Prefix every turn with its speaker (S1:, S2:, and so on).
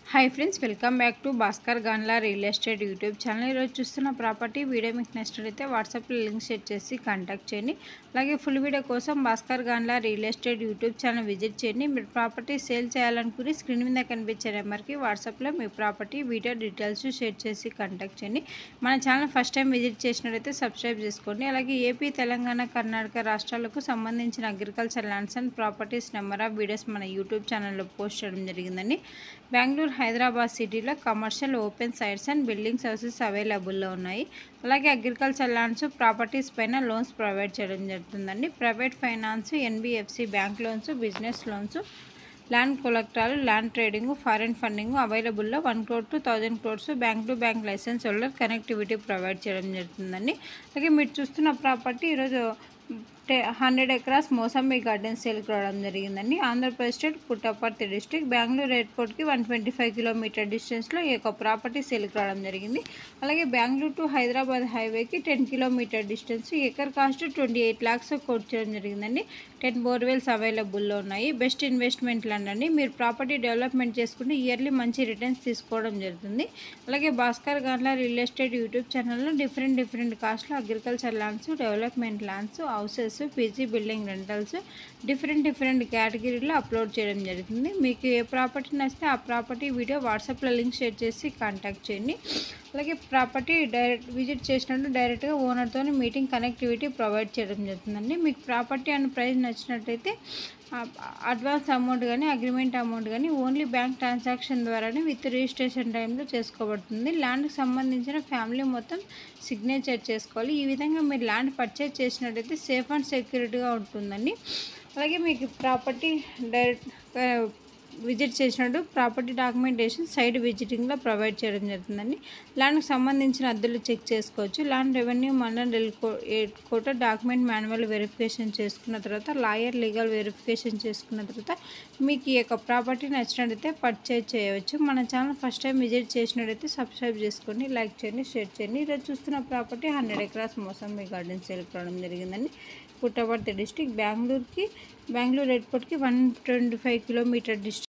S1: hi friends welcome back to Bhaskar గాన్లా real estate YouTube channel ఈరోజు చూస్తున్న ప్రాపర్టీ వీడియో మీకు నచ్చినట్లయితే వాట్సాప్లో లింక్ షేర్ చేసి కాంటాక్ట్ చేయండి అలాగే ఫుల్ వీడియో కోసం భాస్కర్ గాన్లా real estate YouTube channel visit చేయండి మీరు ప్రాపర్టీ సేల్ చేయాలనుకుని స్క్రీన్ మీద కనిపించే నెంబర్కి వాట్సాప్లో మీ ప్రాపర్టీ వీడియో డీటెయిల్స్ షేర్ చేసి కాంటాక్ట్ చేయండి మన ఛానల్ ఫస్ట్ టైం విజిట్ చేసినట్లయితే సబ్స్క్రైబ్ చేసుకోండి అలాగే ఏపీ తెలంగాణ కర్ణాటక రాష్ట్రాలకు సంబంధించిన agriculture lands and properties number of videos మన యూట్యూబ్ ఛానల్లో పోస్ట్ చేయడం జరిగిందండి బెంగళూరు హైదరాబాద్ సిటీలో commercial open sites and buildings houses అవైలబుల్లో ఉన్నాయి అలాగే అగ్రికల్చర్ ల్యాండ్స్ ప్రాపర్టీస్ పైన లోన్స్ ప్రొవైడ్ చేయడం జరుగుతుందండి private finance NBFC bank loans business loans land కొలెక్టాలు ల్యాండ్ ట్రేడింగ్ ఫారెన్ ఫండింగ్ అవైలబుల్లో one crore to thousand crores bank to bank license holder connectivity provide చేయడం జరుగుతుందండి అలాగే మీరు చూస్తున్న ప్రాపర్టీ ఈరోజు టే హండ్రెడ్ ఎకరాస్ మోసంబి గార్డెన్ సేల్కి రావడం జరిగిందండి ఆంధ్రప్రదేశ్ స్టేట్ పుట్టపర్తి డిస్టిక్ బెంగళూరు ఎయిర్పోర్ట్కి వన్ ట్వంటీ ఫైవ్ కిలోమీటర్ డిస్టెన్స్లో ఈ యొక్క ప్రాపర్టీ సేల్కి రావడం జరిగింది అలాగే బెంగళూరు టు హైదరాబాద్ హైవేకి ten kilometer distance acre cost twenty eight lakhs quote చేయడం జరిగిందండి టెన్ బోర్వెల్స్ అవైలబుల్లో ఉన్నాయి బెస్ట్ ఇన్వెస్ట్మెంట్ ల్యాండ్ అండి మీరు ప్రాపర్టీ డెవలప్మెంట్ చేసుకుంటే ఇయర్లీ మంచి రిటర్న్స్ తీసుకోవడం జరుగుతుంది అలాగే భాస్కర్ గార్ల రియల్ ఎస్టేట్ యూట్యూబ్ ఛానల్లో డిఫరెంట్ డిఫరెంట్ కాస్ట్లో agriculture lands development lands houses PG building rentals different different కేటగిరీలో అప్లోడ్ చేయడం జరుగుతుంది మీకు ఏ ప్రాపర్టీ నచ్చితే ఆ ప్రాపర్టీ వీడియో వాట్సాప్లో లింక్ షేర్ చేసి కాంటాక్ట్ చేయండి అలాగే ప్రాపర్టీ డైరెక్ట్ విజిట్ చేసినట్టు డైరెక్ట్గా ఓనర్తో మీటింగ్ కనెక్టివిటీ ప్రొవైడ్ చేయడం జరుగుతుందండి మీకు ప్రాపర్టీ అండ్ ప్రైస్ నచ్చినట్టయితే అడ్వాన్స్ అమౌంట్ కానీ అగ్రిమెంట్ అమౌంట్ కానీ ఓన్లీ బ్యాంక్ ట్రాన్సాక్షన్ ద్వారానే విత్ రిజిస్ట్రేషన్ టైంలో చేసుకోబడుతుంది ల్యాండ్కి సంబంధించిన ఫ్యామిలీ మొత్తం సిగ్నేచర్ చేసుకోవాలి ఈ విధంగా మీరు ల్యాండ్ పర్చేజ్ చేసినట్టయితే సేఫ్ అండ్ సెక్యూరిటీగా ఉంటుందండి అలాగే మీకు ప్రాపర్టీ డైరెక్ట్ విజిట్ చేసినట్టు ప్రాపర్టీ డాక్యుమెంటేషన్ సైట్ విజిటింగ్లో ప్రొవైడ్ చేయడం జరుగుతుందండి ల్యాండ్కి సంబంధించిన అద్దెలు చెక్ చేసుకోవచ్చు ల్యాండ్ రెవెన్యూ మండల్ కోట డాక్యుమెంట్ మాన్యువల్ వెరిఫికేషన్ చేసుకున్న తర్వాత లాయర్ లీగల్ వెరిఫికేషన్ చేసుకున్న తర్వాత మీకు ఈ యొక్క ప్రాపర్టీ నచ్చినట్టయితే పర్చేజ్ చేయవచ్చు మన ఛానల్ ఫస్ట్ టైం విజిట్ చేసినట్టయితే సబ్స్క్రైబ్ చేసుకోండి లైక్ చేయండి షేర్ చేయండి ఈరోజు చూస్తున్న property hundred acres mosambi garden sale కావడం జరిగిందండి పుట్టపర్తి డిస్టిక్ బెంగళూరుకి బెంగళూరు ఎయిర్పోర్ట్కి one twenty five kilometer distance